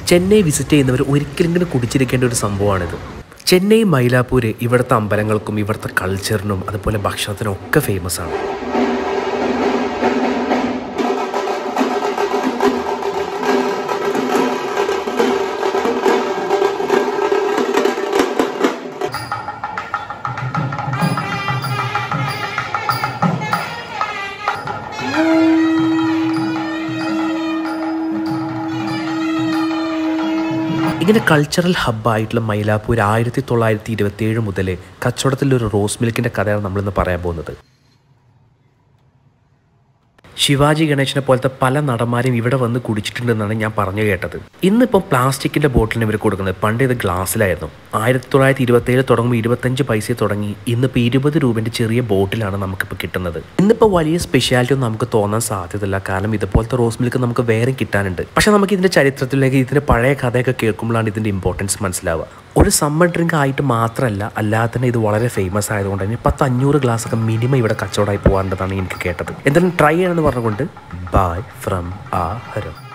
Chennai visit ചെയ്യുന്നവർ ഒരിക്കലെങ്കിലും കുടിച്ചിരിക്കേണ്ട ഒരു സംഭവമാണിത് ചെന്നൈ മൈലാപ്പൂര് ഇവിടുത്തെ അമ്പലങ്ങൾക്കും ഇവിടുത്തെ കൾച്ചറിനും അതുപോലെ ഭക്ഷണത്തിനും ഒക്കെ ഫേമസ് ആണ് ഇങ്ങനെ കൾച്ചറൽ ഹബ്ബായിട്ടുള്ള മൈലാപ്പൂർ ആയിരത്തി തൊള്ളായിരത്തി ഇരുപത്തി ഏഴ് മുതൽ കച്ചവടത്തിലൊരു റോസ് മിൽക്കിൻ്റെ കഥയാണ് നമ്മളിന്ന് പറയാൻ പോകുന്നത് ശിവാജി ഗണേശനെ പോലത്തെ പല നടന്മാരും ഇവിടെ വന്ന് കുടിച്ചിട്ടുണ്ടെന്നാണ് ഞാൻ പറഞ്ഞു കേട്ടത് ഇന്നിപ്പം പ്ലാസ്റ്റിക്കിന്റെ ബോട്ടിലിന് ഇവർ കൊടുക്കുന്നത് പണ്ട് ഇത് ഗ്ലാസ്സിലായിരുന്നു ആയിരത്തി തൊള്ളായിരത്തി ഇരുപത്തി ഏഴ് തുടങ്ങുമ്പോൾ ഇരുപത്തഞ്ച് പൈസ തുടങ്ങി ഇന്നിപ്പോൾ ഇരുപത് രൂപന്റെ ചെറിയ ബോട്ടിലാണ് നമുക്കിപ്പോൾ കിട്ടുന്നത് ഇന്നിപ്പോൾ വലിയ സ്പെഷ്യാലിറ്റി ഒന്നും നമുക്ക് തോന്നാൻ സാധ്യതയില്ല കാരണം ഇതുപോലത്തെ റോസ് മിൽക്ക് നമുക്ക് വേറെ കിട്ടാനുണ്ട് പക്ഷെ നമുക്ക് ഇതിന്റെ ചരിത്രത്തിലേക്ക് ഇതിന്റെ പഴയ കഥയൊക്കെ കേൾക്കുമ്പോഴാണ് ഇതിന്റെ ഇമ്പോർട്ടൻസ് മനസ്സിലാവുക ഒരു സമ്മർ ഡ്രിങ്ക് ആയിട്ട് മാത്രമല്ല അല്ലാതെ തന്നെ ഇത് വളരെ ഫേമസ് ആയതുകൊണ്ട് തന്നെ പത്ത് അഞ്ഞൂറ് ഗ്ലാസ് ഒക്കെ മിനിമം ഇവിടെ കച്ചവടമായി പോകാറുണ്ടെന്നാണ് എനിക്ക് കേട്ടത് എന്തായാലും ട്രൈ ചെയ്യണമെന്ന് പറഞ്ഞുകൊണ്ട് ബൈ ഫ്രം ആ ഹരം